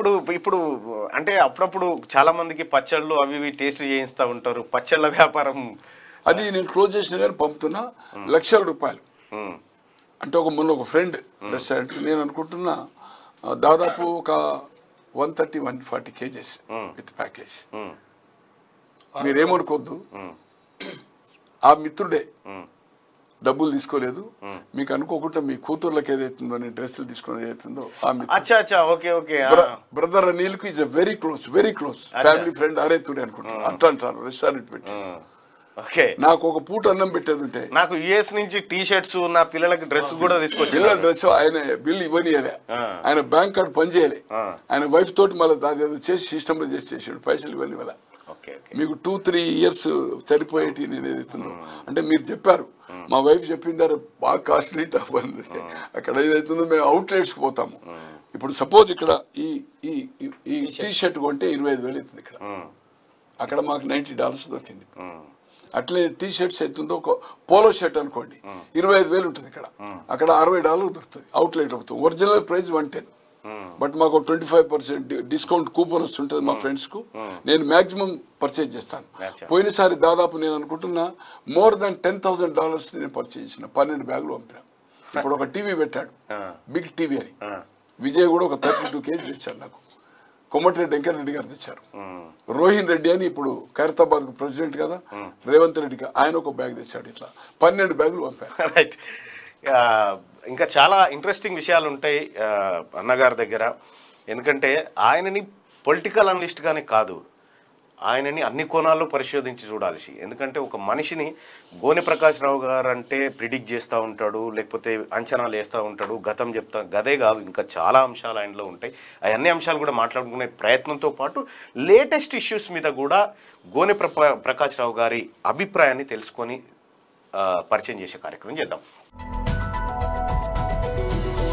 ఇప్పుడు ఇప్పుడు అంటే అప్పుడప్పుడు చాలా మందికి పచ్చళ్ళు అవి ఇవి టేస్ట్ చేయిస్తూ ఉంటారు పచ్చళ్ళ వ్యాపారం అది నేను క్లోజ్ చేసిన కానీ పంపుతున్నా లక్షల రూపాయలు ఉమ్, అంటే ఒక మొన్న ఒక ఫ్రెండ్ రెస్టారెంట్ నేను అనుకుంటున్నా ఆ, దాదాపు ఒక one thirty one forty kgs with package um, మీరేమనుకోవద్దు ఉమ్, ఆ మిత్రుడే ఉమ్, డబ్బులు తీసుకోలేదు మీకు అనుకోకుండా మీ కూతుర్లకు ఏదైతుందో నేను డ్రెస్సులు తీసుకుని ఏదైతుందో ఆ మిత్రుడు అచ్చా అచ్చా ఓకే ఓకే ఆ, బ్రదర్ అనిల్ కు is very close very close family friend అరే తుడే అనుకుంటాను అట్లా అంటాను రెస్టారెంట్ పెట్టి ఉమ్, ఓకే నాకు ఒక పూట అన్నం పెట్టేది ఉంటే నాకు యుఎస్ నుంచి టీ షర్ట్స్ నా పిల్లలకి డ్రెస్ కూడా తీసుకొచ్చి పిల్లల డ్రెస్ ఆయన బిల్ ఇవ్వనియలే ఆ. ఆయన బ్యాంక్ కార్డ్ పనిచేయలే ఆ. ఆయన వైఫ్ తోటి మళ్ళీ దాని ఏదో చేసి సిస్టమ్ చేసి చేసాడు పైసలు ఇవ్వని వల్ల ఓకే ఓకే మీకు టూ త్రీ ఇయర్స్ సరిపోయేటి నేను ఏదైతుందో అంటే మీరు చెప్పారు మా వైఫ్ చెప్పిందారు బాగా కాస్ట్లీ టఫ్ అని అక్కడ ఏదైతుందో మేము అవుట్లెట్స్కి పోతాము ఇప్పుడు సపోజ్ ఇక్కడ ఈ ఈ ఈ- ఈ టీ షర్ట్ కొంటే ఇరవై ఐదు వేలు అవుతుంది ఇక్కడ ఉమ్, అక్కడ మాకు నైంటీ డాలర్స్ దొరికింది ఉమ్, అట్లే టీ షర్ట్స్ అవుతుందో ఒక పోలో షర్ట్ అనుకోండి ఇరవై ఐదు వేలు ఉంటుంది ఇక్కడ అక్కడ అరవై డాలర్లు దొరుకుతుంది అవుట్లెట్ అవుతుంది original price one ten but మాకు twenty five percent discount coupon వస్తుంటుంది మా ఫ్రెండ్స్ కు నేను మాక్సిమం పర్చేజ్ చేస్తాను అచ్చా. పోయినసారి దాదాపు నేను అనుకుంటున్నా more than ten thousand dollars నేను పర్చేజ్ చేసిన పన్నెండు బ్యాగులు పంపిన ఇప్పుడు ఒక టీవీ పెట్టాడు ఆ. బిగ్ టీవీ అని ఆ, విజయ్ కూడా ఒక థర్టీ టూ కేజీ తెచ్చాడు నాకు కొమ్మటిరెడ్డి వెంకటరెడ్డి గారు తెచ్చారు ఉమ్, రోహిన్ రెడ్డి అని ఇప్పుడు ఖైరతాబాద్ ప్రెసిడెంట్ కదా రేవంత్ రెడ్డికి ఆయన ఒక బ్యాగ్ తెచ్చాడు ఇట్లా పన్నెండు బ్యాగులు పంపారు రైట్ ఆ, ఇంకా చాలా ఇంట్రెస్టింగ్ విషయాలు ఉంటాయి ఆ, అన్నగారి దగ్గర ఎందుకంటే ఆయనని పొలిటికల్ అనలిస్ట్గానే కాదు ఆయనని అన్ని కోణాల్లో పరిశోధించి చూడాల్సి ఎందుకంటే ఒక మనిషిని గోనె ప్రకాష్ రావు గారు అంటే ప్రిడిక్ట్ చేస్తూ ఉంటాడు లేకపోతే అంచనాలు వేస్తూ ఉంటాడు గతం చెప్తా గదే కాదు ఇంకా చాలా అంశాలు ఆయనలో ఉంటాయి అవన్నీ అంశాలు కూడా మాట్లాడుకునే ప్రయత్నంతో పాటు లేటెస్ట్ ఇష్యూస్ మీద కూడా గోనె ప్రప ప్రకాష్ రావు గారి అభిప్రాయాన్ని తెలుసుకొని ఆ, పరిచయం చేసే కార్యక్రమం చేద్దాం